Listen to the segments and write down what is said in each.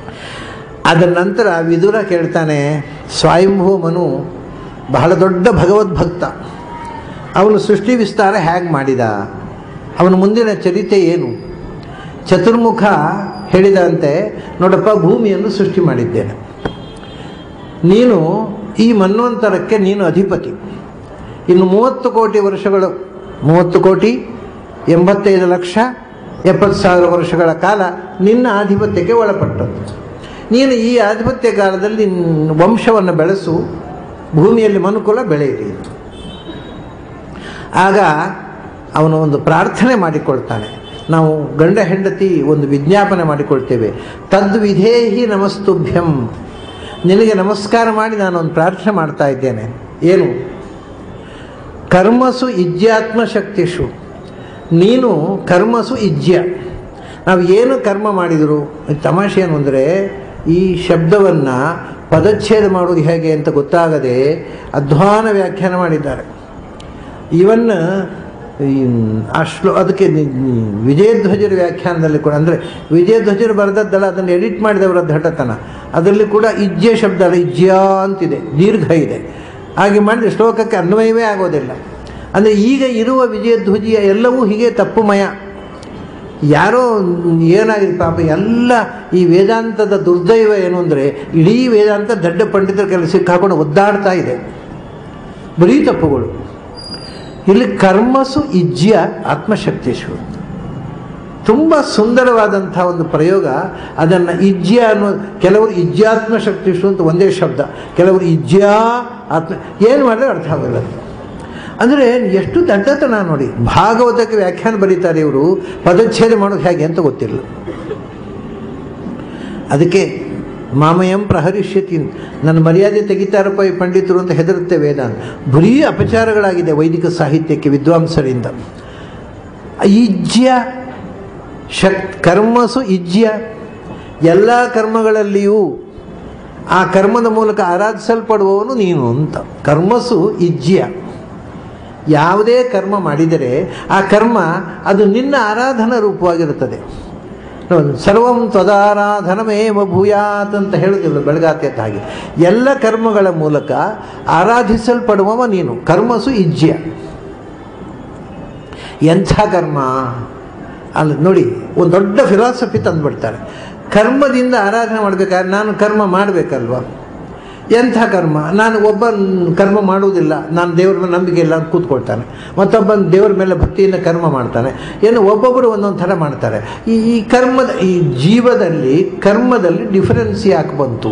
ಅದರ ನಂತರ ವಿದುರ ಕೇಳ್ತಾನೆ ಸ್ವಯಂಭೂ ಮನು ಬಹಳ ದೊಡ್ಡ ಭಗವದ್ಭಕ್ತ ಅವನು ಸೃಷ್ಟಿ ವಿಸ್ತಾರ ಹೇಗೆ ಮಾಡಿದ ಅವನ ಮುಂದಿನ ಚರಿತೆ ಏನು ಚತುರ್ಮುಖ ಹೇಳಿದಂತೆ ನೋಡಪ್ಪ ಭೂಮಿಯನ್ನು ಸೃಷ್ಟಿ ಮಾಡಿದ್ದೇನೆ ನೀನು ಈ ಮನ್ವಂತರಕ್ಕೆ ನೀನು ಅಧಿಪತಿ ಇನ್ನು ಮೂವತ್ತು ಕೋಟಿ ವರ್ಷಗಳು ಮೂವತ್ತು ಕೋಟಿ ಎಂಬತ್ತೈದು ಲಕ್ಷ ಎಪ್ಪತ್ತು ಸಾವಿರ ವರ್ಷಗಳ ಕಾಲ ನಿನ್ನ ಆಧಿಪತ್ಯಕ್ಕೆ ಒಳಪಟ್ಟದ್ದು ನೀನು ಈ ಆಧಿಪತ್ಯ ಕಾಲದಲ್ಲಿ ನಿನ್ನ ವಂಶವನ್ನು ಬೆಳೆಸು ಭೂಮಿಯಲ್ಲಿ ಮನುಕುಲ ಬೆಳೆಯಿರಿ ಆಗ ಅವನು ಒಂದು ಪ್ರಾರ್ಥನೆ ಮಾಡಿಕೊಳ್ತಾನೆ ನಾವು ಗಂಡ ಹೆಂಡತಿ ಒಂದು ವಿಜ್ಞಾಪನೆ ಮಾಡಿಕೊಳ್ತೇವೆ ತದ್ವಿಧೇಹಿ ನಮಸ್ತುಭ್ಯಂ ನಿನಗೆ ನಮಸ್ಕಾರ ಮಾಡಿ ನಾನು ಒಂದು ಪ್ರಾರ್ಥನೆ ಮಾಡ್ತಾ ಇದ್ದೇನೆ ಏನು ಕರ್ಮಸು ಇಜ್ಯಾತ್ಮ ಶಕ್ತಿಷು ನೀನು ಕರ್ಮಸು ಇಜ್ಯ ನಾವು ಏನು ಕರ್ಮ ಮಾಡಿದರು ತಮಾಷೆ ಏನು ಅಂದರೆ ಈ ಶಬ್ದವನ್ನು ಪದಚ್ಛೇದ ಮಾಡೋದು ಹೇಗೆ ಅಂತ ಗೊತ್ತಾಗದೆ ಅಧ್ವಾನ ವ್ಯಾಖ್ಯಾನ ಮಾಡಿದ್ದಾರೆ ಇವನ್ ಆ ಶ್ಲೋ ಅದಕ್ಕೆ ನಿ- ನಿ- ವಿಜಯಧ್ವಜರ ವ್ಯಾಖ್ಯಾನದಲ್ಲಿ ಕೂಡ ಅಂದರೆ ವಿಜಯಧ್ವಜರು ಬರೆದದ್ದಲ್ಲ ಅದನ್ನು ಎಡಿಟ್ ಮಾಡಿದವರ ದಟತನ ಅದರಲ್ಲಿ ಕೂಡ ಇಜ್ಜೆ ಶಬ್ದ ಅಲ್ಲ ಇಜ್ಯ ಅಂತಿದೆ ದೀರ್ಘ ಇದೆ ಹಾಗೆ ಮಾಡಿದರೆ ಶ್ಲೋಕಕ್ಕೆ ಅನ್ವಯವೇ ಆಗೋದಿಲ್ಲ ಅಂದರೆ ಈಗ ಇರುವ ವಿಜಯಧ್ವಜಿಯ ಎಲ್ಲವೂ ಹೀಗೆ ತಪ್ಪುಮಯ ಯಾರೋ ಏನಾಗಿದೆ ಪಾಪ ಎಲ್ಲ ಈ ವೇದಾಂತದ ದುರ್ದೈವ ಏನು ಅಂದರೆ ಇಡೀ ವೇದಾಂತ ದಡ್ಡ ಪಂಡಿತರ ಕೆಲಸ ಸಿಕ್ಕಾಕೊಂಡು ಒದ್ದಾಡ್ತಾ ಇದೆ ಬರೀ ತಪ್ಪುಗಳು ಇಲ್ಲಿ ಕರ್ಮಸು ಇಜ್ಯ ಆತ್ಮಶಕ್ತಿಷು ತುಂಬ ಸುಂದರವಾದಂಥ ಒಂದು ಪ್ರಯೋಗ ಅದನ್ನು ಇಜ್ಯ ಅನ್ನೋ ಕೆಲವರು ಇಜ್ಯಾತ್ಮ ಶಕ್ತಿಷು ಅಂತ ಒಂದೇ ಶಬ್ದ ಕೆಲವರು ಇಜ್ಯ ಆತ್ಮ ಏನು ಮಾಡಿದ್ರೆ ಅರ್ಥ ಆಗಲ್ಲ ಅಂದರೆ ಎಷ್ಟು ದಡ್ಡತನ ನೋಡಿ ಭಾಗವತಕ್ಕೆ ವ್ಯಾಖ್ಯಾನ ಬರೀತಾರೆ ಇವರು ಪದಚ್ಛೇದ ಮಾಡೋದು ಹೇಗೆ ಅಂತ ಗೊತ್ತಿಲ್ಲ ಅದಕ್ಕೆ ಮಾಮಯಂ ಪ್ರಹರಿಷ್ಯತಿ ನನ್ನ ಮರ್ಯಾದೆ ತೆಗಿತಾರಪ್ಪ ಈ ಪಂಡಿತರು ಅಂತ ಹೆದರುತ್ತೆ ವೇದಾಂತ ಬರೀ ಅಪಚಾರಗಳಾಗಿದೆ ವೈದಿಕ ಸಾಹಿತ್ಯಕ್ಕೆ ವಿದ್ವಾಂಸರಿಂದ ಇಜ್ಯ ಶಕ್ ಕರ್ಮಸು ಇಜ್ಯ ಎಲ್ಲ ಕರ್ಮಗಳಲ್ಲಿಯೂ ಆ ಕರ್ಮದ ಮೂಲಕ ಆರಾಧಿಸಲ್ಪಡುವವನು ನೀನು ಅಂತ ಕರ್ಮಸು ಇಜ್ಯ ಯಾವುದೇ ಕರ್ಮ ಮಾಡಿದರೆ ಆ ಕರ್ಮ ಅದು ನಿನ್ನ ಆರಾಧನಾ ರೂಪವಾಗಿರುತ್ತದೆ ನೋಡಿ, ಸರ್ವಂ ತ್ವದಾರಾಧನಮೇವ ಭೂಯಾತ್ ಅಂತ ಹೇಳುವುದಿಲ್ಲ ಬೆಳಗಾತ್ಯತ ಹಾಗೆ ಎಲ್ಲ ಕರ್ಮಗಳ ಮೂಲಕ ಆರಾಧಿಸಲ್ಪಡುವವ ನೀನು ಕರ್ಮಸು ಇಜ್ಯ ಎಂಥ ಕರ್ಮ ಅಲ್ಲ ನೋಡಿ ಒಂದು ದೊಡ್ಡ ಫಿಲಾಸಫಿ ತಂದುಬಿಡ್ತಾರೆ ಕರ್ಮದಿಂದ ಆರಾಧನೆ ಮಾಡಬೇಕಾದ್ರೆ ನಾನು ಕರ್ಮ ಮಾಡಬೇಕಲ್ವ ಎಂಥ ಕರ್ಮ ನಾನು ಒಬ್ಬ ಕರ್ಮ ಮಾಡುವುದಿಲ್ಲ ನಾನು ದೇವ್ರ ಮೇಲೆ ನಂಬಿಕೆ ಇಲ್ಲ ಅಂತ ಕೂತ್ಕೊಳ್ತಾನೆ ಮತ್ತೊಬ್ಬ ದೇವ್ರ ಮೇಲೆ ಭಕ್ತಿಯಿಂದ ಕರ್ಮ ಮಾಡ್ತಾನೆ ಏನು ಒಬ್ಬೊಬ್ಬರು ಒಂದೊಂದು ಥರ ಮಾಡ್ತಾರೆ ಈ ಈ ಕರ್ಮದ ಈ ಜೀವದಲ್ಲಿ ಕರ್ಮದಲ್ಲಿ ಡಿಫರೆನ್ಸ್ ಯಾಕೆ ಬಂತು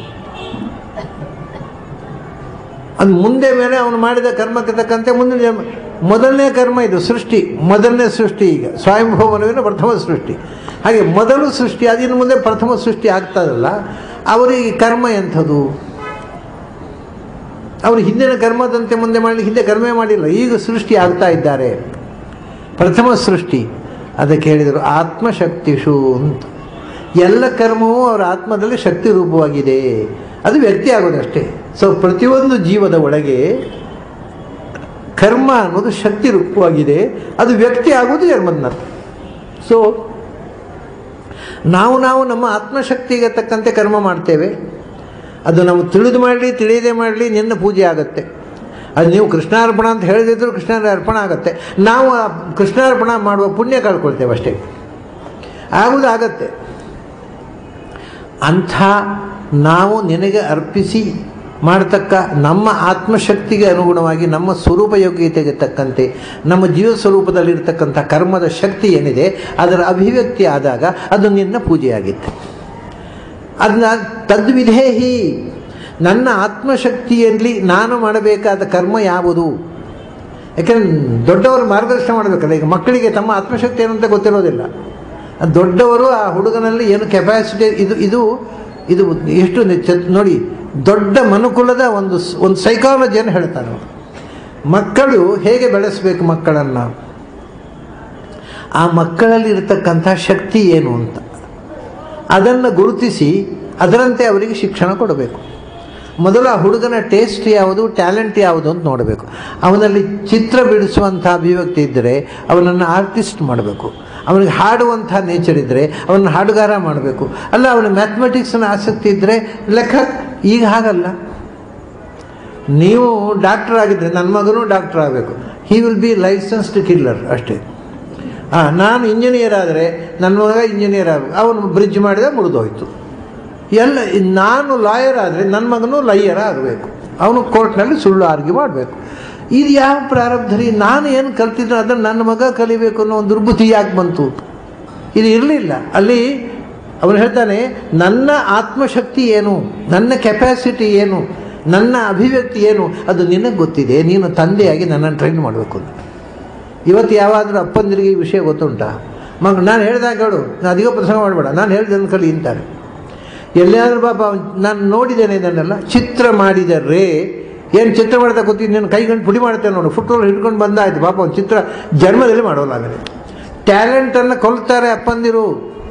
ಅದು ಮುಂದೆ ಮೇಲೆ ಅವನು ಮಾಡಿದ ಕರ್ಮಕ್ಕೆ ತಕ್ಕಂತೆ ಮುಂದಿನ ಜನ್ಮ ಮೊದಲನೇ ಕರ್ಮ ಇದು ಸೃಷ್ಟಿ ಮೊದಲನೇ ಸೃಷ್ಟಿ ಈಗ ಸ್ವಯಂಭವನವಿನ ಪ್ರಥಮ ಸೃಷ್ಟಿ ಹಾಗೆ ಮೊದಲು ಸೃಷ್ಟಿ ಅದಿನ್ನು ಮುಂದೆ ಪ್ರಥಮ ಸೃಷ್ಟಿ ಆಗ್ತದಲ್ಲ ಅವರಿಗೆ ಕರ್ಮ ಎಂಥದ್ದು ಅವರು ಹಿಂದಿನ ಕರ್ಮದಂತೆ ಮುಂದೆ ಮಾಡಲಿ ಹಿಂದೆ ಕರ್ಮೇ ಮಾಡಿಲ್ಲ ಈಗ ಸೃಷ್ಟಿ ಆಗ್ತಾ ಇದ್ದಾರೆ ಪ್ರಥಮ ಸೃಷ್ಟಿ ಅದಕ್ಕೆ ಹೇಳಿದರು ಆತ್ಮಶಕ್ತಿಷು ಅಂತ ಎಲ್ಲ ಕರ್ಮವೂ ಅವರ ಆತ್ಮದಲ್ಲಿ ಶಕ್ತಿ ರೂಪವಾಗಿದೆ ಅದು ವ್ಯಕ್ತಿ ಆಗೋದಷ್ಟೇ ಸೊ ಪ್ರತಿಯೊಂದು ಜೀವದ ಒಳಗೆ ಕರ್ಮ ಅನ್ನೋದು ಶಕ್ತಿ ರೂಪವಾಗಿದೆ ಅದು ವ್ಯಕ್ತಿ ಆಗೋದು ಜನ್ಮದ ಸೊ ನಾವು ನಾವು ನಮ್ಮ ಆತ್ಮಶಕ್ತಿಗೆ ತಕ್ಕಂತೆ ಕರ್ಮ ಮಾಡ್ತೇವೆ ಅದು ನಾವು ತಿಳಿದು ಮಾಡಲಿ ತಿಳಿಯದೆ ಮಾಡಲಿ ನಿನ್ನ ಪೂಜೆ ಆಗುತ್ತೆ ಅದು ನೀವು ಕೃಷ್ಣಾರ್ಪಣ ಅಂತ ಹೇಳಿದ್ರು ಕೃಷ್ಣನ ಅರ್ಪಣ ಆಗುತ್ತೆ ನಾವು ಆ ಕೃಷ್ಣಾರ್ಪಣ ಮಾಡುವ ಪುಣ್ಯ ಕಳ್ಕೊಳ್ತೇವೆ ಅಷ್ಟೇ ಆಗುವುದು ಆಗತ್ತೆ ಅಂಥ ನಾವು ನಿನಗೆ ಅರ್ಪಿಸಿ ಮಾಡತಕ್ಕ ನಮ್ಮ ಆತ್ಮಶಕ್ತಿಗೆ ಅನುಗುಣವಾಗಿ ನಮ್ಮ ಸ್ವರೂಪ ಯೋಗ್ಯತೆಗೆ ತಕ್ಕಂತೆ ನಮ್ಮ ಜೀವ ಸ್ವರೂಪದಲ್ಲಿರ್ತಕ್ಕಂಥ ಕರ್ಮದ ಶಕ್ತಿ ಏನಿದೆ ಅದರ ಅಭಿವ್ಯಕ್ತಿ ಆದಾಗ ಅದು ನಿನ್ನ ಪೂಜೆಯಾಗಿತ್ತು ಅದನ್ನ ತದ್ವಿಧೇಹಿ ನನ್ನ ಆತ್ಮಶಕ್ತಿಯಲ್ಲಿ ನಾನು ಮಾಡಬೇಕಾದ ಕರ್ಮ ಯಾವುದು ಯಾಕೆಂದ್ರೆ ದೊಡ್ಡವರು ಮಾರ್ಗದರ್ಶನ ಮಾಡಬೇಕಲ್ಲ ಈಗ ಮಕ್ಕಳಿಗೆ ತಮ್ಮ ಆತ್ಮಶಕ್ತಿ ಏನು ಅಂತ ಗೊತ್ತಿರೋದಿಲ್ಲ ದೊಡ್ಡವರು ಆ ಹುಡುಗನಲ್ಲಿ ಏನು ಕೆಪಾಸಿಟಿ ಇದು ಇದು ಇದು ಎಷ್ಟು ನಿಚ್ಚ- ನೋಡಿ ದೊಡ್ಡ ಮನುಕುಲದ ಒಂದು ಸ್- ಒಂದು ಸೈಕಾಲಜಿಯನ್ನು ಹೇಳ್ತಾರೆ ಅವರು. ಮಕ್ಕಳು ಹೇಗೆ ಬೆಳೆಸಬೇಕು ಮಕ್ಕಳನ್ನು ಆ ಮಕ್ಕಳಲ್ಲಿ ಇರತಕ್ಕಂಥ ಶಕ್ತಿ ಏನು ಅಂತ ಅದನ್ನು ಗುರುತಿಸಿ ಅದರಂತೆ ಅವರಿಗೆ ಶಿಕ್ಷಣ ಕೊಡಬೇಕು ಮೊದಲು ಆ ಹುಡುಗನ ಟೇಸ್ಟ್ ಯಾವುದು ಟ್ಯಾಲೆಂಟ್ ಯಾವುದು ಅಂತ ನೋಡಬೇಕು ಅವನಲ್ಲಿ ಚಿತ್ರ ಬಿಡಿಸುವಂಥ ಅಭಿವ್ಯಕ್ತಿ ಇದ್ದರೆ ಅವನನ್ನು ಆರ್ಟಿಸ್ಟ್ ಮಾಡಬೇಕು ಅವನಿಗೆ ಹಾಡುವಂಥ ನೇಚರ್ ಇದ್ದರೆ ಅವನ ಹಾಡುಗಾರ ಮಾಡಬೇಕು ಅಲ್ಲ ಅವನಿಗೆ ಮ್ಯಾಥಮೆಟಿಕ್ಸ್ನ ಆಸಕ್ತಿ ಇದ್ದರೆ ಲೆಕ್ಕ ಈಗ ಹಾಗಲ್ಲ ನೀವು ಡಾಕ್ಟರ್ ಆಗಿದ್ದರೆ ನನ್ನ ಮಗನೂ ಡಾಕ್ಟರ್ ಆಗಬೇಕು he will be licensed killer ಅಷ್ಟೇ ಹಾಂ ನಾನು ಇಂಜಿನಿಯರ್ ಆದರೆ ನನ್ನ ಮಗ ಇಂಜಿನಿಯರ್ ಆಗಬೇಕು ಅವನು ಬ್ರಿಡ್ಜ್ ಮಾಡಿದ ಮುರಿದೋಯ್ತು ಎಲ್ಲ ನಾನು ಲಾಯರ್ ಆದರೆ ನನ್ನ ಮಗನೂ ಲೈಯರ್ ಆಗಬೇಕು ಅವನು ಕೋರ್ಟ್ನಲ್ಲಿ ಸುಳ್ಳು ಆರ್ಗಿ ಮಾಡಬೇಕು ಇದು ಯಾವ ಪ್ರಾರಬ್ಧರಿ ನಾನು ಏನು ಕಲ್ತಿದ್ರೆ ಅದನ್ನು ನನ್ನ ಮಗ ಕಲಿಬೇಕು ಅನ್ನೋ ಒಂದು ದುರ್ಬುದ್ಧಿ ಯಾಕೆ ಬಂತು ಇದು ಇರಲಿಲ್ಲ ಅಲ್ಲಿ ಅವನು ಹೇಳ್ತಾನೆ ನನ್ನ ಆತ್ಮಶಕ್ತಿ ಏನು ನನ್ನ ಕೆಪಾಸಿಟಿ ಏನು ನನ್ನ ಅಭಿವ್ಯಕ್ತಿ ಏನು ಅದು ನಿನಗೆ ಗೊತ್ತಿದೆ ನೀನು ತಂದೆಯಾಗಿ ನನ್ನನ್ನು ಟ್ರೈನ್ ಮಾಡಬೇಕು ಅಂತ ಇವತ್ತು ಯಾವಾದರೂ ಅಪ್ಪಂದಿರಿಗೆ ಈ ವಿಷಯ ಗೊತ್ತುಂಟಾ ಮಗ ನಾನು ಹೇಳ್ದಾಗ ಹೇಳು ನಾನು ಅಧಿಕ ಪ್ರಸಂಗ ಮಾಡಬೇಡ ನಾನು ಹೇಳ್ದನ್ನು ಕಲಿ ಅಂತಾರೆ ಎಲ್ಲಿಯಾದ್ರೂ ಪಾಪ ನಾನು ನೋಡಿದ್ದೇನೆ ಇದನ್ನೆಲ್ಲ ಚಿತ್ರ ಮಾಡಿದರೆ ಏನು ಚಿತ್ರ ಮಾಡ್ತಾ ಗೊತ್ತಿದ್ದು ನೀನು ಕೈಗಂಡು ಪುಡಿ ಮಾಡ್ತೇನೆ ನೋಡು ಫುಟ್ಬಾಲ್ ಹಿಡ್ಕೊಂಡು ಬಂದಾಯ್ತು ಪಾಪ ಒಂದು ಚಿತ್ರ ಜನ್ಮದಲ್ಲಿ ಮಾಡೋಲ್ಲ ಆಮೇಲೆ ಟ್ಯಾಲೆಂಟನ್ನು ಕೊಲ್ತಾರೆ ಅಪ್ಪಂದಿರು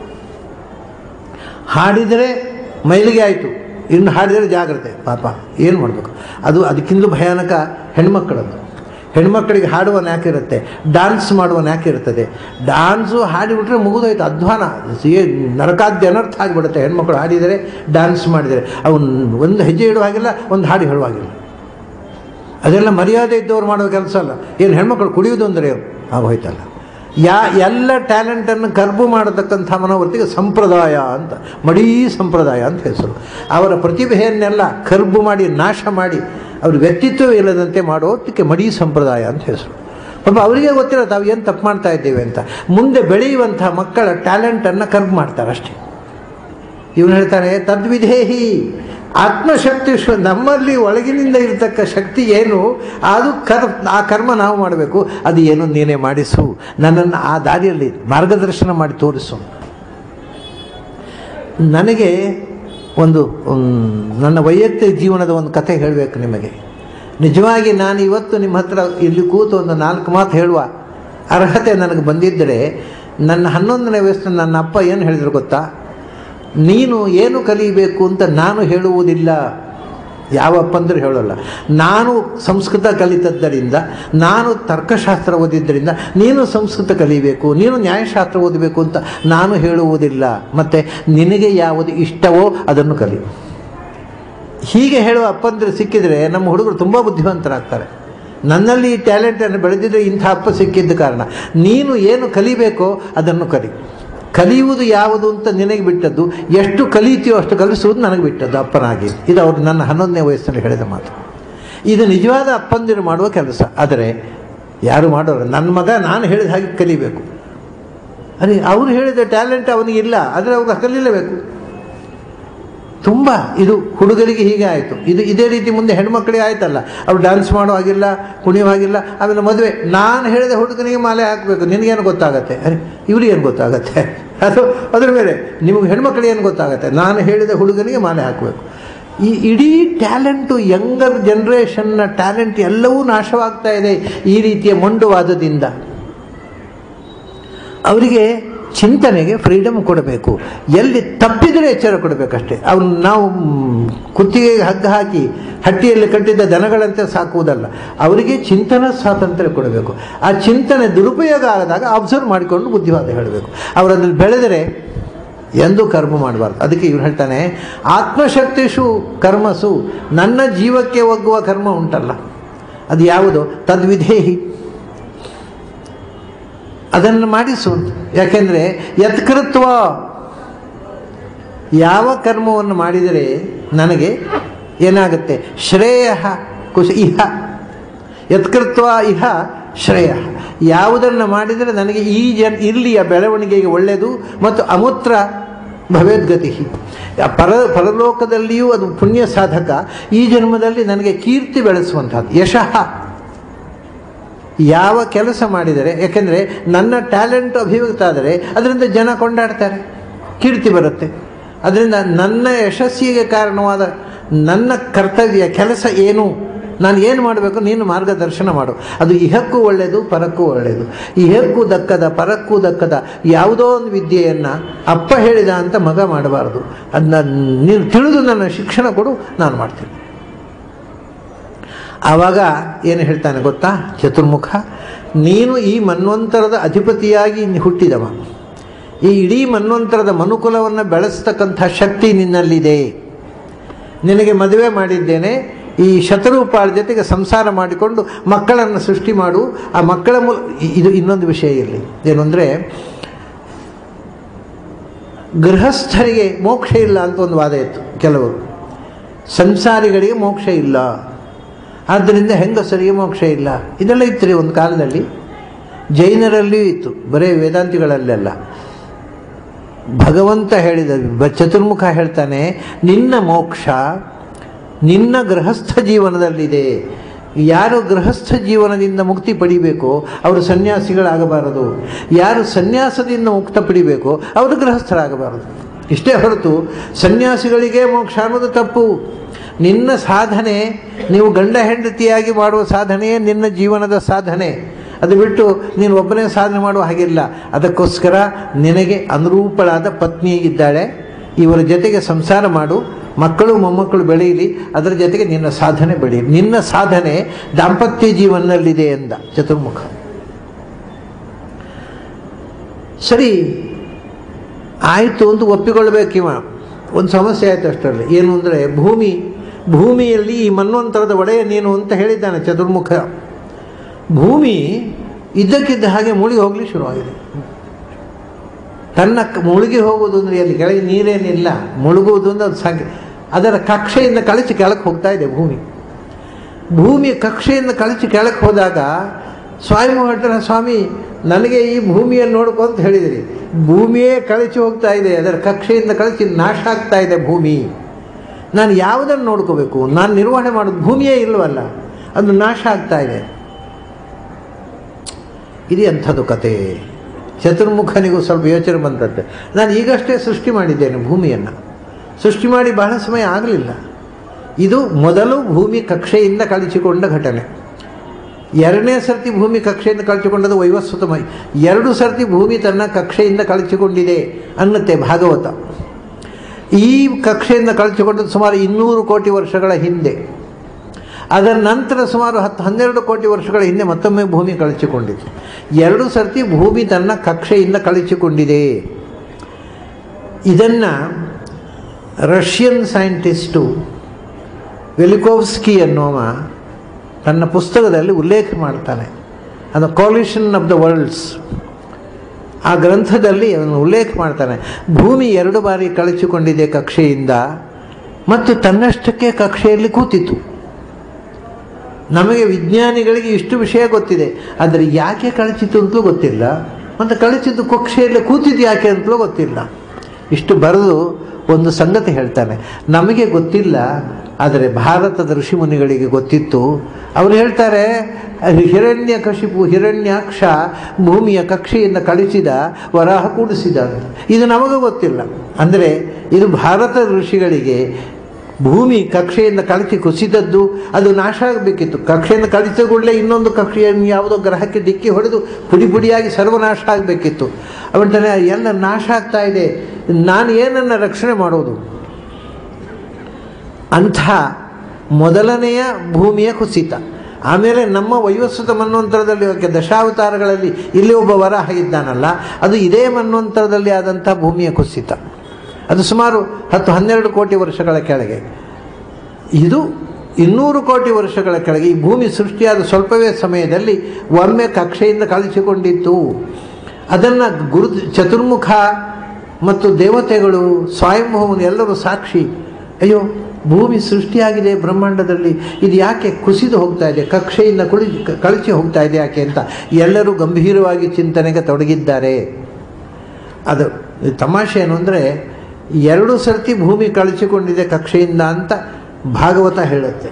ಹಾಡಿದರೆ ಮೈಲಿಗೆ ಆಯಿತು ಇನ್ನು ಹಾಡಿದರೆ ಜಾಗ್ರತೆ ಪಾಪ ಏನು ಮಾಡಬೇಕು ಅದು ಅದಕ್ಕಿಂತ ಭಯಾನಕ ಹೆಣ್ಮಕ್ಕಳದ್ದು ಹೆಣ್ಮಕ್ಕಳಿಗೆ ಹಾಡುವ ನ್ಯಾಕ್ ಇರುತ್ತೆ ಡಾನ್ಸ್ ಮಾಡುವ ನ್ಯಾಕ್ ಇರ್ತದೆ ಡಾನ್ಸು ಹಾಡಿಬಿಟ್ರೆ ಮುಗಿದೋಯ್ತು ಅಧ್ವಾನ ಏ ನರಕಾದ್ಯ ಅನರ್ಥ ಆಗಿಬಿಡುತ್ತೆ ಹೆಣ್ಮಕ್ಳು ಹಾಡಿದರೆ ಡಾನ್ಸ್ ಮಾಡಿದರೆ ಅವನು ಒಂದು ಹೆಜ್ಜೆ ಇಡುವಾಗಿಲ್ಲ ಒಂದು ಹಾಡು ಹೇಳುವಾಗಿಲ್ಲ ಅದೆಲ್ಲ ಮರ್ಯಾದೆ ಇದ್ದವ್ರು ಮಾಡೋ ಕೆಲಸ ಅಲ್ಲ ಏನು ಹೆಣ್ಮಕ್ಳು ಕುಡಿಯೋದು ಅಂದರೆ ಆಗೋಯ್ತಲ್ಲ ಯಾ ಎಲ್ಲ ಟ್ಯಾಲೆಂಟನ್ನು ಕರ್ಬು ಮಾಡತಕ್ಕಂಥ ಮನೋವೃತ್ತಿಗೆ ಸಂಪ್ರದಾಯ ಅಂತ ಮಡೀ ಸಂಪ್ರದಾಯ ಅಂತ ಹೆಸರು ಅವರ ಪ್ರತಿಭೆಯನ್ನೆಲ್ಲ ಕರ್ಬು ಮಾಡಿ ನಾಶ ಮಾಡಿ ಅವ್ರ ವ್ಯಕ್ತಿತ್ವ ಇಲ್ಲದಂತೆ ಮಾಡೋದಕ್ಕೆ ಮಡೀ ಸಂಪ್ರದಾಯ ಅಂತ ಹೆಸರು ಪಾಪ ಅವರಿಗೆ ಗೊತ್ತಿಲ್ಲ ತಾವು ಏನು ತಪ್ಪು ಮಾಡ್ತಾ ಇದ್ದೇವೆ ಅಂತ ಮುಂದೆ ಬೆಳೆಯುವಂಥ ಮಕ್ಕಳ ಟ್ಯಾಲೆಂಟನ್ನು ಕರ್ಬು ಮಾಡ್ತಾರೆ ಅಷ್ಟೇ ಇವನು ಹೇಳ್ತಾನೆ ತದ್ವಿಧೇಹಿ ಆತ್ಮಶಕ್ತಿ ಶ್ವ- ನಮ್ಮಲ್ಲಿ ಒಳಗಿನಿಂದ ಇರತಕ್ಕ ಶಕ್ತಿ ಏನು ಅದು ಕರ್ ಆ ಕರ್ಮ ನಾವು ಮಾಡಬೇಕು ಅದು ಏನು ನೀನೇ ಮಾಡಿಸು ನನ್ನನ್ನು ಆ ದಾರಿಯಲ್ಲಿ ಮಾರ್ಗದರ್ಶನ ಮಾಡಿ ತೋರಿಸು ನನಗೆ ಒಂದು ಮ್, ನನ್ನ ವೈಯಕ್ತಿಕ ಜೀವನದ ಒಂದು ಕಥೆ ಹೇಳಬೇಕು ನಿಮಗೆ ನಿಜವಾಗಿ ನಾನು ಇವತ್ತು ನಿಮ್ಮ ಹತ್ರ ಇಲ್ಲಿ ಕೂತು ಒಂದು ನಾಲ್ಕು ಮಾತು ಹೇಳುವ ಅರ್ಹತೆ ನನಗೆ ಬಂದಿದ್ದರೆ ನನ್ನ ಹನ್ನೊಂದನೇ ವಯಸ್ಸಿನ ನನ್ನ ಅಪ್ಪ ಏನು ಹೇಳಿದ್ರು ಗೊತ್ತಾ ನೀನು ಏನು ಕಲಿಬೇಕು ಅಂತ ನಾನು ಹೇಳುವುದಿಲ್ಲ ಯಾವ ಅಪ್ಪಂದ್ರೆ ಹೇಳೋಲ್ಲ ನಾನು ಸಂಸ್ಕೃತ ಕಲಿತದ್ದರಿಂದ ನಾನು ತರ್ಕಶಾಸ್ತ್ರ ಓದಿದ್ದರಿಂದ ನೀನು ಸಂಸ್ಕೃತ ಕಲಿಬೇಕು ನೀನು ನ್ಯಾಯಶಾಸ್ತ್ರ ಓದಬೇಕು ಅಂತ ನಾನು ಹೇಳುವುದಿಲ್ಲ ಮತ್ತು ನಿನಗೆ ಯಾವುದು ಇಷ್ಟವೋ ಅದನ್ನು ಕಲಿ ಹೀಗೆ ಹೇಳುವ ಅಪ್ಪಂದ್ರೆ ಸಿಕ್ಕಿದರೆ ನಮ್ಮ ಹುಡುಗರು ತುಂಬ ಬುದ್ಧಿವಂತರಾಗ್ತಾರೆ ನನ್ನಲ್ಲಿ ಈ ಟ್ಯಾಲೆಂಟನ್ನು ಬೆಳೆದಿದ್ರೆ ಇಂಥ ಅಪ್ಪ ಸಿಕ್ಕಿದ್ದ ಕಾರಣ ನೀನು ಏನು ಕಲಿಬೇಕೋ ಅದನ್ನು ಕಲಿ ಕಲಿಯುವುದು ಯಾವುದು ಅಂತ ನಿನಗೆ ಬಿಟ್ಟದ್ದು ಎಷ್ಟು ಕಲಿತೀಯೋ ಅಷ್ಟು ಕಲಿಸುವುದು ನನಗೆ ಬಿಟ್ಟದ್ದು ಅಪ್ಪನಾಗಿ ಇದು ಅವರು ನನ್ನ ಹನ್ನೊಂದನೇ ವಯಸ್ಸಿನಲ್ಲಿ ಹೇಳಿದ ಮಾತು ಇದು ನಿಜವಾದ ಅಪ್ಪಂದಿರು ಮಾಡುವ ಕೆಲಸ ಆದರೆ ಯಾರು ಮಾಡೋರು ನನ್ನ ಮಗ ನಾನು ಹೇಳಿದ ಹಾಗೆ ಕಲಿಬೇಕು ಅದೇ ಅವರು ಹೇಳಿದ ಟ್ಯಾಲೆಂಟ್ ಅವನಿಗೆ ಇಲ್ಲ ಆದರೆ ಅವ್ರು ಕಲೀಲೇಬೇಕು ತುಂಬ ಇದು ಹುಡುಗರಿಗೆ ಹೀಗೆ ಆಯಿತು ಇದು ಇದೇ ರೀತಿ ಮುಂದೆ ಹೆಣ್ಮಕ್ಳಿಗೆ ಆಯ್ತಲ್ಲ ಅವ್ರು ಡ್ಯಾನ್ಸ್ ಮಾಡೋ ಹಾಗಿಲ್ಲ ಕುಣಿಯೋ ಹಾಗಿಲ್ಲ ಆಮೇಲೆ ಮದುವೆ ನಾನು ಹೇಳಿದ ಹುಡುಗನಿಗೆ ಮಾಲೆ ಹಾಕಬೇಕು ನಿನಗೇನು ಗೊತ್ತಾಗತ್ತೆ ಅರೆ ಇವ್ರಿಗೇನು ಗೊತ್ತಾಗತ್ತೆ ಅದು ಅದ್ರ ಮೇಲೆ ನಿಮಗೆ ಹೆಣ್ಮಕ್ಳಿಗೆ ಏನು ಗೊತ್ತಾಗತ್ತೆ ನಾನು ಹೇಳಿದ ಹುಡುಗನಿಗೆ ಮಾಲೆ ಹಾಕಬೇಕು ಈ ಇಡೀ ಟ್ಯಾಲೆಂಟು ಯಂಗರ್ ಜನ್ರೇಷನ್ನ ಟ್ಯಾಲೆಂಟ್ ಎಲ್ಲವೂ ನಾಶವಾಗ್ತಾ ಇದೆ ಈ ರೀತಿಯ ಮೊಂಡುವಾದದಿಂದ ಅವರಿಗೆ ಚಿಂತನೆಗೆ ಫ್ರೀಡಮ್ ಕೊಡಬೇಕು ಎಲ್ಲಿ ತಪ್ಪಿದರೆ ಎಚ್ಚರ ಕೊಡಬೇಕಷ್ಟೇ ಅವನು ನಾವು ಮ್, ಕುತ್ತಿಗೆಗೆ ಹಗ್ಗ ಹಾಕಿ ಹಟ್ಟಿಯಲ್ಲಿ ಕಟ್ಟಿದ್ದ ದನಗಳಂತೆ ಸಾಕುವುದಲ್ಲ ಅವರಿಗೆ ಚಿಂತನ ಸ್ವಾತಂತ್ರ್ಯ ಕೊಡಬೇಕು ಆ ಚಿಂತನೆ ದುರುಪಯೋಗ ಆದಾಗ ಅಬ್ಸರ್ವ್ ಮಾಡಿಕೊಂಡು ಬುದ್ಧಿವಾದ ಹೇಳಬೇಕು ಅವರದ್ರಲ್ಲಿ ಬೆಳೆದರೆ ಎಂದೂ ಕರ್ಮ ಮಾಡಬಾರ್ದು ಅದಕ್ಕೆ ಇವನು ಹೇಳ್ತಾನೆ ಆತ್ಮಶಕ್ತಿಷು ಕರ್ಮಸು ನನ್ನ ಜೀವಕ್ಕೆ ಒಗ್ಗುವ ಕರ್ಮ ಉಂಟಲ್ಲ ಅದು ಯಾವುದು ತದ್ವಿಧೇಹಿ ಅದನ್ನು ಮಾಡಿಸು ಯಾಕೆಂದರೆ ಯತ್ಕೃತ್ವ ಯಾವ ಕರ್ಮವನ್ನು ಮಾಡಿದರೆ ನನಗೆ ಏನಾಗುತ್ತೆ ಶ್ರೇಯ ಕುಶ ಇಹ ಯತ್ಕೃತ್ವ ಇಹ ಶ್ರೇಯ ಯಾವುದನ್ನು ಮಾಡಿದರೆ ನನಗೆ ಈ ಜನ್ ಇಲ್ಲಿಯ ಬೆಳವಣಿಗೆಗೆ ಒಳ್ಳೆಯದು ಮತ್ತು ಅಮೂತ್ರ ಭವೇದ್ಗತಿ ಪರ ಪರಲೋಕದಲ್ಲಿಯೂ ಅದು ಪುಣ್ಯ ಸಾಧಕ ಈ ಜನ್ಮದಲ್ಲಿ ನನಗೆ ಕೀರ್ತಿ ಬೆಳೆಸುವಂಥದ್ದು ಯಶಃ ಯಾವ ಕೆಲಸ ಮಾಡಿದರೆ ಯಾಕೆಂದರೆ ನನ್ನ ಟ್ಯಾಲೆಂಟ್ ಅಭಿವ್ಯಕ್ತ ಆದರೆ ಅದರಿಂದ ಜನ ಕೊಂಡಾಡ್ತಾರೆ ಕೀರ್ತಿ ಬರುತ್ತೆ ಅದರಿಂದ ನನ್ನ ಯಶಸ್ಸಿಗೆ ಕಾರಣವಾದ ನನ್ನ ಕರ್ತವ್ಯ ಕೆಲಸ ಏನು ನಾನು ಏನು ಮಾಡಬೇಕು ನೀನು ಮಾರ್ಗದರ್ಶನ ಮಾಡು ಅದು ಇಹಕ್ಕೂ ಒಳ್ಳೆಯದು ಪರಕ್ಕೂ ಒಳ್ಳೆಯದು ಇಹಕ್ಕೂ ದಕ್ಕದ ಪರಕ್ಕೂ ದಕ್ಕದ ಯಾವುದೋ ಒಂದು ವಿದ್ಯೆಯನ್ನು ಅಪ್ಪ ಹೇಳಿದ ಅಂತ ಮಗ ಮಾಡಬಾರ್ದು ಅದನ್ನ ನೀನು ತಿಳಿದು ನನ್ನ ಶಿಕ್ಷಣ ಕೊಡು ನಾನು ಮಾಡ್ತೀನಿ ಆವಾಗ ಏನು ಹೇಳ್ತಾನೆ ಗೊತ್ತಾ ಚತುರ್ಮುಖ ನೀನು ಈ ಮನ್ವಂತರದ ಅಧಿಪತಿಯಾಗಿ ಹುಟ್ಟಿದವ ಈ ಇಡೀ ಮನ್ವಂತರದ ಮನುಕುಲವನ್ನು ಬೆಳೆಸ್ತಕ್ಕಂಥ ಶಕ್ತಿ ನಿನ್ನಲ್ಲಿದೆ ನಿನಗೆ ಮದುವೆ ಮಾಡಿದ್ದೇನೆ ಈ ಶತರೂಪಾಳ ಜೊತೆಗೆ ಸಂಸಾರ ಮಾಡಿಕೊಂಡು ಮಕ್ಕಳನ್ನು ಸೃಷ್ಟಿ ಮಾಡು ಆ ಮಕ್ಕಳ ಮೂಲ ಇದು ಇನ್ನೊಂದು ವಿಷಯ ಇರಲಿ ಏನು ಅಂದರೆ ಗೃಹಸ್ಥರಿಗೆ ಮೋಕ್ಷ ಇಲ್ಲ ಅಂತ ಒಂದು ವಾದ ಇತ್ತು ಕೆಲವರು ಸಂಸಾರಿಗಳಿಗೆ ಮೋಕ್ಷ ಇಲ್ಲ ಆದ್ದರಿಂದ ಹೆಂಗಸರಿಗೆ ಮೋಕ್ಷ ಇಲ್ಲ ಇದೆಲ್ಲ ಇತ್ತು ರೀ ಒಂದು ಕಾಲದಲ್ಲಿ ಜೈನರಲ್ಲಿಯೂ ಇತ್ತು ಬರೀ ವೇದಾಂತಿಗಳಲ್ಲೆಲ್ಲ ಭಗವಂತ ಹೇಳಿದ ಬ- ಚತುರ್ಮುಖ ಹೇಳ್ತಾನೆ ನಿನ್ನ ಮೋಕ್ಷ ನಿನ್ನ ಗೃಹಸ್ಥ ಜೀವನದಲ್ಲಿದೆ ಯಾರು ಗೃಹಸ್ಥ ಜೀವನದಿಂದ ಮುಕ್ತಿ ಪಡಿಬೇಕೋ ಅವರು ಸನ್ಯಾಸಿಗಳಾಗಬಾರದು ಯಾರು ಸನ್ಯಾಸದಿಂದ ಮುಕ್ತ ಪಡಿಬೇಕೋ ಅವರು ಗೃಹಸ್ಥರಾಗಬಾರದು ಇಷ್ಟೇ ಹೊರತು ಸನ್ಯಾಸಿಗಳಿಗೆ ಮೋಕ್ಷ ಅನ್ನೋದು ತಪ್ಪು ನಿನ್ನ ಸಾಧನೆ ನೀವು ಗಂಡ ಹೆಂಡತಿಯಾಗಿ ಮಾಡುವ ಸಾಧನೆಯೇ ನಿನ್ನ ಜೀವನದ ಸಾಧನೆ ಅದು ಬಿಟ್ಟು ನೀನು ಒಬ್ಬನೇ ಸಾಧನೆ ಮಾಡುವ ಹಾಗಿಲ್ಲ ಅದಕ್ಕೋಸ್ಕರ ನಿನಗೆ ಅನುರೂಪಳಾದ ಪತ್ನಿ ಇದ್ದಾಳೆ ಇವರ ಜೊತೆಗೆ ಸಂಸಾರ ಮಾಡು ಮಕ್ಕಳು ಮೊಮ್ಮಕ್ಕಳು ಬೆಳೆಯಲಿ ಅದರ ಜೊತೆಗೆ ನಿನ್ನ ಸಾಧನೆ ಬೆಳೆಯಲಿ ನಿನ್ನ ಸಾಧನೆ ದಾಂಪತ್ಯ ಜೀವನದಲ್ಲಿದೆ ಎಂದ ಚತುರ್ಮುಖ ಸರಿ ಆಯಿತು ಅಂತ ಒಪ್ಪಿಕೊಳ್ಬೇಕಿವ ಒಂದು ಸಮಸ್ಯೆ ಆಯಿತು ಅಷ್ಟರಲ್ಲಿ ಏನು ಅಂದರೆ ಭೂಮಿ ಭೂಮಿಯಲ್ಲಿ ಈ ಮನ್ವಂತರದ ಒಡೆಯ ನೀನು ಅಂತ ಹೇಳಿದ್ದಾನೆ ಚತುರ್ಮುಖ ಭೂಮಿ ಇದ್ದಕ್ಕಿದ್ದ ಹಾಗೆ ಮುಳುಗಿ ಹೋಗಲಿ ಶುರುವಾಗಿದೆ ತನ್ನ ಕ- ಮುಳುಗಿ ಹೋಗುವುದು ಅಂದರೆ ಅಲ್ಲಿ ಕೆಳಗೆ ನೀರೇನಿಲ್ಲ ಮುಳುಗುವುದು ಅಂದ್ರೆ ಅದು ಸಂಖ್ಯೆ ಅದರ ಕಕ್ಷೆಯಿಂದ ಕಳಚಿ ಕೆಳಕ್ಕೆ ಹೋಗ್ತಾ ಇದೆ ಭೂಮಿ ಭೂಮಿ ಕಕ್ಷೆಯಿಂದ ಕಳಚಿ ಕೆಳಕ್ಕೆ ಹೋದಾಗ ಸ್ವಾಮಿ ಹೇಳ್ತಾರೆ ಸ್ವಾಮಿ ನನಗೆ ಈ ಭೂಮಿಯನ್ನು ನೋಡ್ಕೊ ಅಂತ ಹೇಳಿದಿರಿ ಭೂಮಿಯೇ ಕಳಚಿ ಹೋಗ್ತಾ ಇದೆ ಅದರ ಕಕ್ಷೆಯಿಂದ ಕಳಚಿ ನಾಶ ಆಗ್ತಾ ಇದೆ ಭೂಮಿ ನಾನು ಯಾವುದನ್ನು ನೋಡ್ಕೋಬೇಕು ನಾನು ನಿರ್ವಹಣೆ ಮಾಡೋದು ಭೂಮಿಯೇ ಇಲ್ಲವಲ್ಲ ಅದು ನಾಶ ಆಗ್ತಾ ಇದೆ ಇದು ಎಂಥದ್ದು ಕತೆ ಚತುರ್ಮುಖನಿಗೂ ಸ್ವಲ್ಪ ಯೋಚನೆ ಬಂದದ್ದು ನಾನು ಈಗಷ್ಟೇ ಸೃಷ್ಟಿ ಮಾಡಿದ್ದೇನೆ ಭೂಮಿಯನ್ನು ಸೃಷ್ಟಿ ಮಾಡಿ ಬಹಳ ಸಮಯ ಆಗಲಿಲ್ಲ ಇದು ಮೊದಲು ಭೂಮಿ ಕಕ್ಷೆಯಿಂದ ಕಳಿಸಿಕೊಂಡ ಘಟನೆ ಎರಡನೇ ಸರ್ತಿ ಭೂಮಿ ಕಕ್ಷೆಯಿಂದ ಕಳಚಿಕೊಂಡದ್ದು ವೈವಸ್ವತಮೈ ಎರಡು ಸರ್ತಿ ಭೂಮಿ ತನ್ನ ಕಕ್ಷೆಯಿಂದ ಕಳಚಿಕೊಂಡಿದೆ ಅನ್ನತ್ತೆ ಭಾಗವತ ಈ ಕಕ್ಷೆಯಿಂದ ಕಳಚಿಕೊಂಡದ್ದು ಸುಮಾರು ಇನ್ನೂರು ಕೋಟಿ ವರ್ಷಗಳ ಹಿಂದೆ ಅದರ ನಂತರ ಸುಮಾರು ಹತ್ತು ಹನ್ನೆರಡು ಕೋಟಿ ವರ್ಷಗಳ ಹಿಂದೆ ಮತ್ತೊಮ್ಮೆ ಭೂಮಿ ಕಳಚಿಕೊಂಡಿತು ಎರಡು ಸರ್ತಿ ಭೂಮಿ ತನ್ನ ಕಕ್ಷೆಯಿಂದ ಕಳಚಿಕೊಂಡಿದೆ ಇದನ್ನು ರಷ್ಯನ್ ಸೈಂಟಿಸ್ಟು ವೆಲಿಕೋವ್ಸ್ಕಿ ಅನ್ನೋವ ತನ್ನ ಪುಸ್ತಕದಲ್ಲಿ ಉಲ್ಲೇಖ ಮಾಡ್ತಾನೆ ಅದು ಕಾಲಿಷನ್ ಆಫ್ ದ ವರ್ಲ್ಡ್ಸ್ ಆ ಗ್ರಂಥದಲ್ಲಿ ಅವನು ಉಲ್ಲೇಖ ಮಾಡ್ತಾನೆ ಭೂಮಿ ಎರಡು ಬಾರಿ ಕಳಚಿಕೊಂಡಿದೆ ಕಕ್ಷೆಯಿಂದ ಮತ್ತು ತನ್ನಷ್ಟಕ್ಕೆ ಕಕ್ಷೆಯಲ್ಲಿ ಕೂತಿತು ನಮಗೆ ವಿಜ್ಞಾನಿಗಳಿಗೆ ಇಷ್ಟು ವಿಷಯ ಗೊತ್ತಿದೆ ಆದರೆ ಯಾಕೆ ಕಳಚಿತು ಅಂತಲೂ ಗೊತ್ತಿಲ್ಲ ಮತ್ತು ಕಳಚಿದ್ದು ಕಕ್ಷೆಯಲ್ಲಿ ಕೂತಿದ್ದು ಯಾಕೆ ಅಂತಲೂ ಗೊತ್ತಿಲ್ಲ ಇಷ್ಟು ಬರೆದು ಒಂದು ಸಂಗತಿ ಹೇಳ್ತಾನೆ ನಮಗೆ ಗೊತ್ತಿಲ್ಲ ಆದರೆ ಭಾರತದ ಋಷಿಮುನಿಗಳಿಗೆ ಗೊತ್ತಿತ್ತು ಅವರು ಹೇಳ್ತಾರೆ ಹಿರಣ್ಯ ಕಶಿಪು ಹಿರಣ್ಯಾಕ್ಷ ಭೂಮಿಯ ಕಕ್ಷೆಯಿಂದ ಕಳಿಸಿದ ವರಾಹ ಕೂಡಿಸಿದ ಅಂತ ಇದು ನಮಗೂ ಗೊತ್ತಿಲ್ಲ ಅಂದರೆ ಇದು ಭಾರತದ ಋಷಿಗಳಿಗೆ ಭೂಮಿ ಕಕ್ಷೆಯಿಂದ ಕಳಚಿ ಕುಸಿದದ್ದು ಅದು ನಾಶ ಆಗಬೇಕಿತ್ತು ಕಕ್ಷೆಯಿಂದ ಕಳಿಸಿದ ಕೂಡಲೇ ಇನ್ನೊಂದು ಕಕ್ಷೆಯನ್ನು ಯಾವುದೋ ಗ್ರಹಕ್ಕೆ ಡಿಕ್ಕಿ ಹೊಡೆದು ಪುಡಿ ಪುಡಿಯಾಗಿ ಸರ್ವನಾಶ ಆಗಬೇಕಿತ್ತು ಅವನ್ತಾನೆ ಎಲ್ಲ ನಾಶ ಆಗ್ತಾ ಇದೆ ನಾನು ಏನನ್ನು ರಕ್ಷಣೆ ಮಾಡೋದು ಅಂಥ ಮೊದಲನೆಯ ಭೂಮಿಯ ಕುಸಿತ ಆಮೇಲೆ ನಮ್ಮ ವೈವಸ್ವತ ಮನ್ವಂತರದಲ್ಲಿ ಓಕೆ ದಶಾವತಾರಗಳಲ್ಲಿ ಇಲ್ಲಿ ಒಬ್ಬ ವರಾಹ ಇದ್ದಾನಲ್ಲ ಅದು ಇದೇ ಮನ್ವಂತರದಲ್ಲಿ ಆದಂಥ ಭೂಮಿಯ ಕುಸಿತ ಅದು ಸುಮಾರು ಹತ್ತು ಹನ್ನೆರಡು ಕೋಟಿ ವರ್ಷಗಳ ಕೆಳಗೆ ಇದು ಇನ್ನೂರು ಕೋಟಿ ವರ್ಷಗಳ ಕೆಳಗೆ ಈ ಭೂಮಿ ಸೃಷ್ಟಿಯಾದ ಸ್ವಲ್ಪವೇ ಸಮಯದಲ್ಲಿ ಒಮ್ಮೆ ಕಕ್ಷೆಯಿಂದ ಕಳಿಸಿಕೊಂಡಿತ್ತು ಅದನ್ನು ಗುರು ಚತುರ್ಮುಖ ಮತ್ತು ದೇವತೆಗಳು ಸ್ವಯಂಭವನು ಎಲ್ಲರೂ ಸಾಕ್ಷಿ ಅಯ್ಯೋ ಭೂಮಿ ಸೃಷ್ಟಿಯಾಗಿದೆ ಬ್ರಹ್ಮಾಂಡದಲ್ಲಿ ಇದು ಯಾಕೆ ಕುಸಿದು ಹೋಗ್ತಾ ಇದೆ ಕಕ್ಷೆಯಿಂದ ಕುಳಿ ಕಳಚಿ ಹೋಗ್ತಾ ಇದೆ ಯಾಕೆ ಅಂತ ಎಲ್ಲರೂ ಗಂಭೀರವಾಗಿ ಚಿಂತನೆಗೆ ತೊಡಗಿದ್ದಾರೆ ಅದು ತಮಾಷೆ ಏನು ಅಂದರೆ ಎರಡು ಸರ್ತಿ ಭೂಮಿ ಕಳಚಿಕೊಂಡಿದೆ ಕಕ್ಷೆಯಿಂದ ಅಂತ ಭಾಗವತ ಹೇಳುತ್ತೆ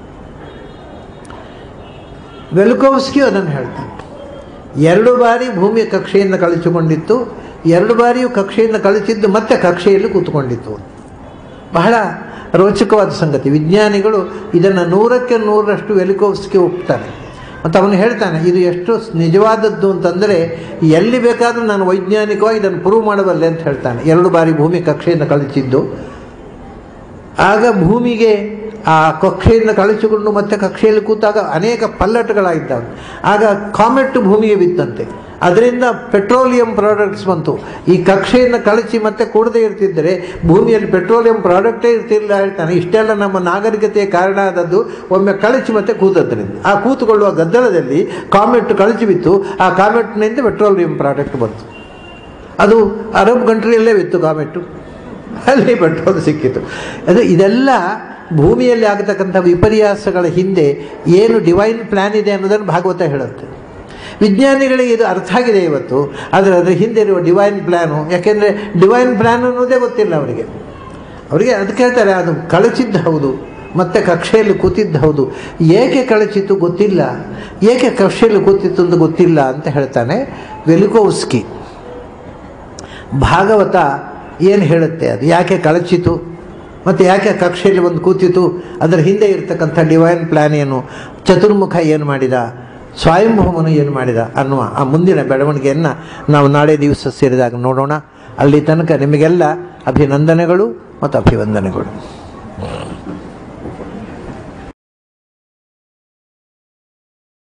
ವೆಲ್ಕೋವ್ಸ್ಕಿ ಅದನ್ನು ಹೇಳ್ತಾನೆ ಎರಡು ಬಾರಿ ಭೂಮಿ ಕಕ್ಷೆಯಿಂದ ಕಳಚಿಕೊಂಡಿತ್ತು ಎರಡು ಬಾರಿಯೂ ಕಕ್ಷೆಯಿಂದ ಕಳಚಿದ್ದು ಮತ್ತೆ ಕಕ್ಷೆಯಲ್ಲಿ ಕೂತ್ಕೊಂಡಿತ್ತು ಬಹಳ ರೋಚಕವಾದ ಸಂಗತಿ ವಿಜ್ಞಾನಿಗಳು ಇದನ್ನು ನೂರಕ್ಕೆ ನೂರರಷ್ಟು ವೆಲಿಕೋವ್ಸ್ಕಿ ಒಪ್ತಾರೆ ಮತ್ತು ಅವನು ಹೇಳ್ತಾನೆ ಇದು ಎಷ್ಟು ನಿಜವಾದದ್ದು ಅಂತಂದರೆ ಎಲ್ಲಿ ಬೇಕಾದರೂ ನಾನು ವೈಜ್ಞಾನಿಕವಾಗಿ ಇದನ್ನು ಪ್ರೂವ್ ಮಾಡಬಲ್ಲೆ ಅಂತ ಹೇಳ್ತಾನೆ ಎರಡು ಬಾರಿ ಭೂಮಿ ಕಕ್ಷೆಯಿಂದ ಕಳಿಸಿದ್ದು ಆಗ ಭೂಮಿಗೆ ಆ ಕಕ್ಷೆಯಿಂದ ಕಳಚಿಕೊಂಡು ಮತ್ತೆ ಕಕ್ಷೆಯಲ್ಲಿ ಕೂತಾಗ ಅನೇಕ ಪಲ್ಲಟಗಳಾಗಿದ್ದಾವೆ ಆಗ ಕಾಮೆಟ್ ಭೂಮಿಗೆ ಬಿತ್ತಂತೆ ಅದರಿಂದ ಪೆಟ್ರೋಲಿಯಂ ಪ್ರಾಡಕ್ಟ್ಸ್ ಬಂತು ಈ ಕಕ್ಷೆಯನ್ನು ಕಳಚಿ ಮತ್ತೆ ಕೂಡದೇ ಇರ್ತಿದ್ದರೆ ಭೂಮಿಯಲ್ಲಿ ಪೆಟ್ರೋಲಿಯಂ ಪ್ರಾಡಕ್ಟೇ ಇರ್ತಿರಲಿಲ್ಲ ಹೇಳ್ತಾನೆ ಇಷ್ಟೆಲ್ಲ ನಮ್ಮ ನಾಗರಿಕತೆಯ ಕಾರಣ ಆದದ್ದು ಒಮ್ಮೆ ಕಳಚಿ ಮತ್ತೆ ಕೂತದ್ರಿಂದ ಆ ಕೂತುಕೊಳ್ಳುವ ಗದ್ದಲದಲ್ಲಿ ಕಾಮೆಟ್ ಕಳಚಿ ಬಿತ್ತು ಆ ಕಾಮೆಟ್ನಿಂದ ಪೆಟ್ರೋಲಿಯಂ ಪ್ರಾಡಕ್ಟ್ ಬಂತು ಅದು ಅರಬ್ ಕಂಟ್ರಿಯಲ್ಲೇ ಬಿತ್ತು ಕಾಮೆಟ್ಟು ಅಲ್ಲಿ ಪೆಟ್ರೋಲ್ ಸಿಕ್ಕಿತು ಅದು ಇದೆಲ್ಲ ಭೂಮಿಯಲ್ಲಿ ಆಗತಕ್ಕಂಥ ವಿಪರ್ಯಾಸಗಳ ಹಿಂದೆ ಏನು ಡಿವೈನ್ ಪ್ಲ್ಯಾನ್ ಇದೆ ಅನ್ನೋದನ್ನು ಭಾಗವತ ಹೇಳುತ್ತೆ ವಿಜ್ಞಾನಿಗಳಿಗೆ ಇದು ಅರ್ಥ ಆಗಿದೆ ಇವತ್ತು ಆದರೆ ಅದರ ಹಿಂದೆ ಇರುವ ಡಿವೈನ್ ಪ್ಲ್ಯಾನು ಯಾಕೆಂದರೆ ಡಿವೈನ್ ಪ್ಲ್ಯಾನ್ ಅನ್ನೋದೇ ಗೊತ್ತಿಲ್ಲ ಅವರಿಗೆ ಅವರಿಗೆ ಅದಕ್ಕೆ ಹೇಳ್ತಾರೆ ಅದು ಕಳಚಿದ್ದು ಹೌದು ಮತ್ತೆ ಕಕ್ಷೆಯಲ್ಲಿ ಕೂತಿದ್ದು ಹೌದು ಏಕೆ ಕಳಚಿತ್ತು ಗೊತ್ತಿಲ್ಲ ಏಕೆ ಕಕ್ಷೆಯಲ್ಲಿ ಕೂತಿತ್ತು ಅಂತ ಗೊತ್ತಿಲ್ಲ ಅಂತ ಹೇಳ್ತಾನೆ ವೆಲಿಕೋವ್ಸ್ಕಿ ಭಾಗವತ ಏನು ಹೇಳುತ್ತೆ ಅದು ಯಾಕೆ ಕಳಚಿತು ಮತ್ತು ಯಾಕೆ ಕಕ್ಷೆಯಲ್ಲಿ ಒಂದು ಕೂತಿತು ಅದರ ಹಿಂದೆ ಇರತಕ್ಕಂಥ ಡಿವೈನ್ ಪ್ಲ್ಯಾನ್ ಏನು ಚತುರ್ಮುಖ ಏನು ಮಾಡಿದ ಸ್ವಯಂಭೂಮನು ಏನು ಮಾಡಿದ ಅನ್ನುವ ಆ ಮುಂದಿನ ಬೆಳವಣಿಗೆಯನ್ನು ನಾವು ನಾಳೆ ದಿವಸ ಸೇರಿದಾಗ ನೋಡೋಣ ಅಲ್ಲಿ ತನಕ ನಿಮಗೆಲ್ಲ ಅಭಿನಂದನೆಗಳು ಮತ್ತು ಅಭಿವಂದನೆಗಳು